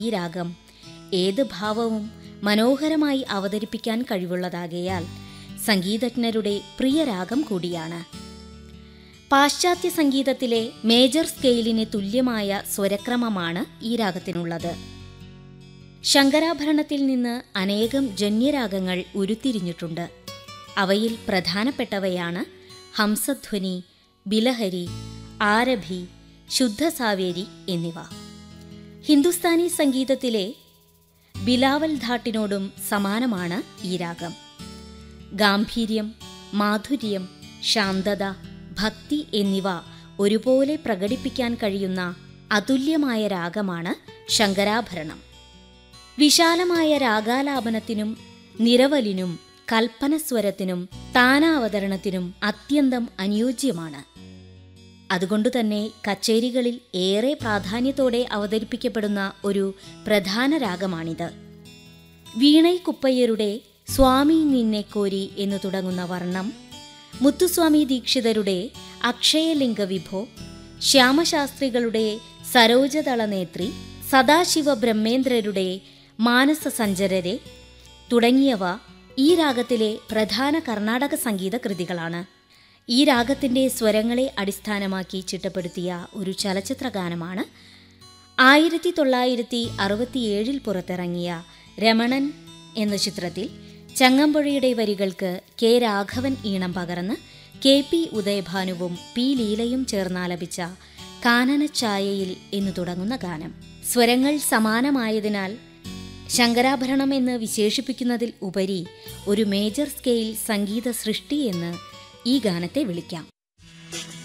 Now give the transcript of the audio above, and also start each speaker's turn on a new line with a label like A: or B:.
A: ഈ രാഗം ഏത് ഭാവവും മനോഹരമായി അവതരിപ്പിക്കാൻ കഴിവുള്ളതാകയാൽ സംഗീതജ്ഞരുടെ പ്രിയ രാഗം കൂടിയാണ് പാശ്ചാത്യ സംഗീതത്തിലെ മേജർ സ്കെയിലിന് തുല്യമായ സ്വരക്രമമാണ് ഈ രാഗത്തിനുള്ളത് ശങ്കരാഭരണത്തിൽ നിന്ന് അനേകം ജന്യരാഗങ്ങൾ ഉരുത്തിരിഞ്ഞിട്ടുണ്ട് അവയിൽ പ്രധാനപ്പെട്ടവയാണ് ഹംസധ്വനി ബിലഹരി ആരഭി ശുദ്ധസാവേരി എന്നിവ ഹിന്ദുസ്ഥാനി സംഗീതത്തിലെ ബിലാവൽ ധാട്ടിനോടും സമാനമാണ് ഈ രാഗം ഗാംഭീര്യം മാധുര്യം ശാന്തത ഭക്തി എന്നിവ ഒരുപോലെ പ്രകടിപ്പിക്കാൻ കഴിയുന്ന അതുല്യമായ രാഗമാണ് ശങ്കരാഭരണം വിശാലമായ രാഗാലാപനത്തിനും നിരവലിനും കൽപ്പനസ്വരത്തിനും താനാവതരണത്തിനും അത്യന്തം അനുയോജ്യമാണ് അതുകൊണ്ടുതന്നെ കച്ചേരികളിൽ ഏറെ പ്രാധാന്യത്തോടെ അവതരിപ്പിക്കപ്പെടുന്ന ഒരു പ്രധാന രാഗമാണിത് വീണൈ കുപ്പയ്യരുടെ സ്വാമി നിന്നെ കോരി എന്നു തുടങ്ങുന്ന വർണ്ണം മുത്തുസ്വാമി ദീക്ഷിതരുടെ അക്ഷയലിംഗ വിഭോ ശ്യാമശാസ്ത്രികളുടെ സരോജദളനേത്രി സദാശിവ ബ്രഹ്മേന്ദ്രരുടെ മാനസ സഞ്ചരരെ തുടങ്ങിയവ ഈ രാഗത്തിലെ പ്രധാന കർണാടക സംഗീത കൃതികളാണ് ഈ രാഗത്തിന്റെ സ്വരങ്ങളെ അടിസ്ഥാനമാക്കി ചിട്ടപ്പെടുത്തിയ ഒരു ചലച്ചിത്ര ഗാനമാണ് ആയിരത്തി തൊള്ളായിരത്തി അറുപത്തിയേഴിൽ പുറത്തിറങ്ങിയ രമണൻ എന്ന ചിത്രത്തിൽ ചങ്ങമ്പുഴയുടെ വരികൾക്ക് കെ രാഘവൻ ഈണം പകർന്ന് കെ പി ഉദയഭാനുവും പി ലീലയും ചേർന്നാലപിച്ച കാനനച്ചായയിൽ എന്നു തുടങ്ങുന്ന ഗാനം സ്വരങ്ങൾ സമാനമായതിനാൽ ശങ്കരാഭരണം എന്ന് വിശേഷിപ്പിക്കുന്നതിൽ ഉപരി ഒരു മേജർ സ്കെയിൽ സംഗീത സൃഷ്ടി എന്ന് ഈ ഗാനത്തെ വിളിക്കാം